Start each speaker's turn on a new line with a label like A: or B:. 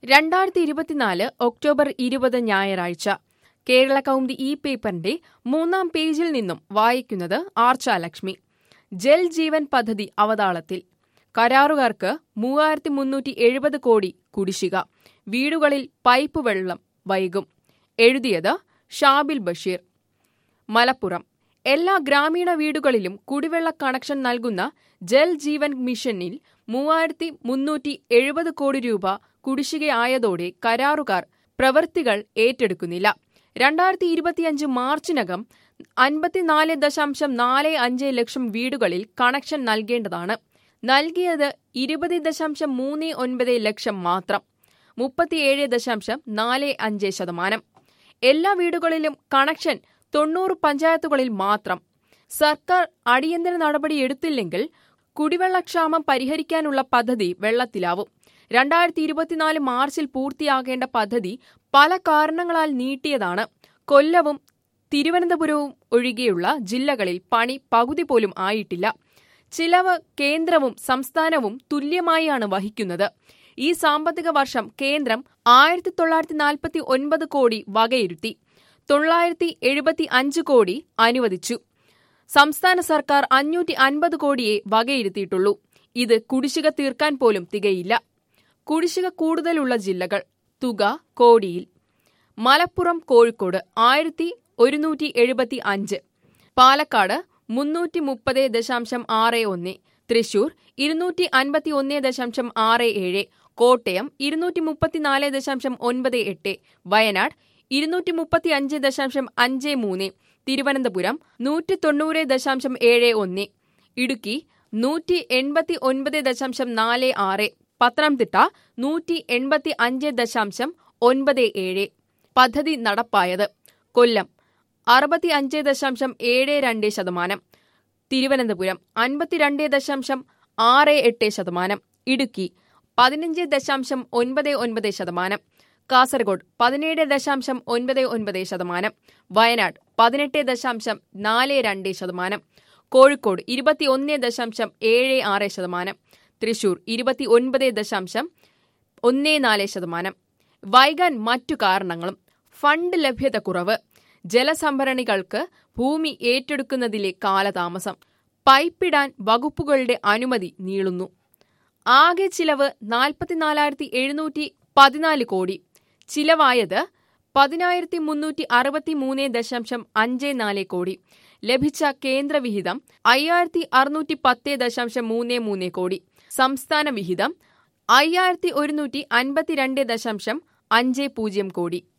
A: രണ്ടായിരത്തി ഇരുപത്തിനാല് ഒക്ടോബർ ഇരുപത് ഞായറാഴ്ച കേരള കൗമുദി ഈ പേപ്പറിന്റെ മൂന്നാം പേജിൽ നിന്നും വായിക്കുന്നത് ആർച്ചാലക്ഷ്മി ജൽ ജീവൻ പദ്ധതി അവതാളത്തിൽ കരാറുകാർക്ക് മൂവായിരത്തി മുന്നൂറ്റി എഴുപത് കോടി കുടിശ്ശിക വീടുകളിൽ പൈപ്പ് വെള്ളം വൈകും എഴുതിയത് ഷാബിൽ ബഷീർ മലപ്പുറം എല്ലാ ഗ്രാമീണ വീടുകളിലും കുടിവെള്ള കണക്ഷൻ നൽകുന്ന ജൽ ജീവൻ മിഷനിൽ മൂവായിരത്തി മുന്നൂറ്റി എഴുപത് കോടി രൂപ കുടിശ്ശികയായതോടെ കരാറുകാർ പ്രവൃത്തികൾ ഏറ്റെടുക്കുന്നില്ല രണ്ടായിരത്തി ഇരുപത്തിയഞ്ച് മാർച്ചിനകം അൻപത്തിനാല് ദശാംശം നാല് അഞ്ച് ലക്ഷം വീടുകളിൽ കണക്ഷൻ നൽകേണ്ടതാണ് നൽകിയത് ഇരുപത് ദശാംശം മൂന്ന് ഒൻപത് ലക്ഷം മാത്രം മുപ്പത്തിയേഴ് ദശാംശം നാല് അഞ്ച് ശതമാനം എല്ലാ വീടുകളിലും കണക്ഷൻ തൊണ്ണൂറ് പഞ്ചായത്തുകളിൽ മാത്രം സർക്കാർ അടിയന്തര നടപടി എടുത്തില്ലെങ്കിൽ കുടിവെള്ളക്ഷാമം പരിഹരിക്കാനുള്ള പദ്ധതി വെള്ളത്തിലാവും രണ്ടായിരത്തി ഇരുപത്തിനാല് മാർച്ചിൽ പൂർത്തിയാകേണ്ട പദ്ധതി പല കാരണങ്ങളാൽ നീട്ടിയതാണ് കൊല്ലവും തിരുവനന്തപുരവും ഒഴികെയുള്ള ജില്ലകളിൽ പണി പകുതി പോലും ആയിട്ടില്ല ചിലവ് കേന്ദ്രവും സംസ്ഥാനവും തുല്യമായാണ് വഹിക്കുന്നത് ഈ സാമ്പത്തിക വർഷം കേന്ദ്രം ആയിരത്തി തൊള്ളായിരത്തി നാൽപ്പത്തി ഒൻപത് കോടി വകയിരുത്തി തൊള്ളായിരത്തി എഴുപത്തി അഞ്ച് കോടി അനുവദിച്ചു സംസ്ഥാന സർക്കാർ അഞ്ഞൂറ്റി അൻപത് കോടിയെ വകയിരുത്തിയിട്ടുള്ളൂ ഇത് കുടിശ്ശിക തീർക്കാൻ പോലും തികയില്ല കുടിശ്ശിക കൂടുതലുള്ള ജില്ലകൾ തുക കോടിയിൽ മലപ്പുറം കോഴിക്കോട് ആയിരത്തി ഒരുന്നൂറ്റി എഴുപത്തി അഞ്ച് പാലക്കാട് മുന്നൂറ്റി മുപ്പത് ദശാംശം ആറ് ഒന്ന് തൃശൂർ ഇരുന്നൂറ്റി അൻപത്തി ഒന്ന് ദശാംശം ആറ് ഏഴ് കോട്ടയം ഇരുന്നൂറ്റി മുപ്പത്തിനാല് ദശാംശം ഒൻപത് എട്ട് വയനാട് ഇരുന്നൂറ്റി മുപ്പത്തി അഞ്ച് ദശാംശം അഞ്ച് മൂന്ന് തിരുവനന്തപുരം നൂറ്റി തൊണ്ണൂറ് ദശാംശം ഏഴ് ഒന്ന് ഇടുക്കി നൂറ്റി എൺപത്തി ഒൻപത് ദശാംശം നാല് ആറ് പത്തനംതിട്ട നൂറ്റി എൺപത്തി അഞ്ച് ദശാംശം ഒൻപത് ഏഴ് പദ്ധതി നടപ്പായത് കൊല്ലം അറുപത്തി അഞ്ച് ദശാംശം ഏഴ് രണ്ട് ശതമാനം തിരുവനന്തപുരം അൻപത്തിരണ്ട് ദശാംശം ആറ് എട്ട് ശതമാനം ഇടുക്കി പതിനഞ്ച് ദശാംശം ഒൻപത് ഒൻപത് ശതമാനം കാസർഗോഡ് പതിനേഴ് ദശാംശം ഒൻപത് ഒൻപത് ശതമാനം വയനാട് പതിനെട്ട് ദശാംശം നാല് രണ്ട് ശതമാനം കോഴിക്കോട് ഇരുപത്തിയൊന്ന് ദശാംശം ഏഴ് ആറ് ശതമാനം തൃശൂർ ഇരുപത്തി ഒൻപത് ദശാംശം ഒന്ന് നാല് ശതമാനം വൈകാൻ മറ്റു കാരണങ്ങളും ഫണ്ട് ലഭ്യത കുറവ് ജലസംഭരണികൾക്ക് ഭൂമി ഏറ്റെടുക്കുന്നതിലെ കാലതാമസം പൈപ്പിടാൻ വകുപ്പുകളുടെ അനുമതി നീളുന്നു ആകെ ചിലവ് നാൽപ്പത്തിനാലായിരത്തി എഴുന്നൂറ്റി പതിനാല് കോടി ചിലവായത് പതിനായിരത്തി മുന്നൂറ്റി അറുപത്തി മൂന്ന് ദശാംശം അഞ്ച് നാല് കോടി ലഭിച്ച കേന്ദ്ര വിഹിതം അയ്യായിരത്തി അറുന്നൂറ്റി പത്ത് ദശാംശം മൂന്ന് മൂന്ന് കോടി സംസ്ഥാന വിഹിതം അയ്യായിരത്തി ഒരുന്നൂറ്റി അൻപത്തിരണ്ട് ദശാംശം അഞ്ച് പൂജ്യം കോടി